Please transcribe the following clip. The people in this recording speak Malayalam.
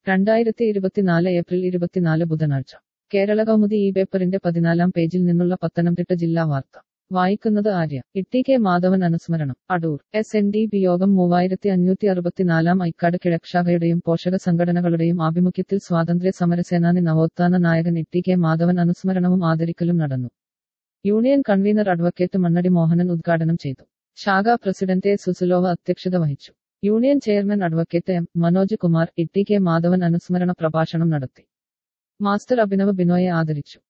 രണ്ടായിരത്തി ഇരുപത്തിനാല് ഏപ്രിൽ ഇരുപത്തിനാല് ബുധനാഴ്ച കേരള കൗമുദി ഈ പേപ്പറിന്റെ പതിനാലാം പേജിൽ നിന്നുള്ള പത്തനംതിട്ട ജില്ലാ വാർത്ത വായിക്കുന്നത് ആര്യ ഇട്ടി കെ മാധവൻ അനുസ്മരണം Adoor S N D P യോഗം മൂവായിരത്തി അഞ്ഞൂറ്റി അറുപത്തിനാലാം ഐക്കാട് കിഴക്ഷാഖയുടെയും പോഷക സംഘടനകളുടെയും ആഭിമുഖ്യത്തിൽ സ്വാതന്ത്ര്യ സമരസേനാനി നവോത്ഥാന നായകൻ ഇട്ടി കെ മാധവൻ അനുസ്മരണവും ആദരിക്കലും നടന്നു union convener advocate Mannadi Mohanan ഉദ്ഘാടനം ചെയ്തു ശാഖാ പ്രസിഡന്റ് എ സുസുലോവ അധ്യക്ഷത വഹിച്ചു union chairman advocate M Manoj Kumar Itty K Madhavan അനുസ്മരണ പ്രഭാഷണം നടത്തി മാസ്റ്റർ അഭിനവ് ബിനോയെ ആദരിച്ചു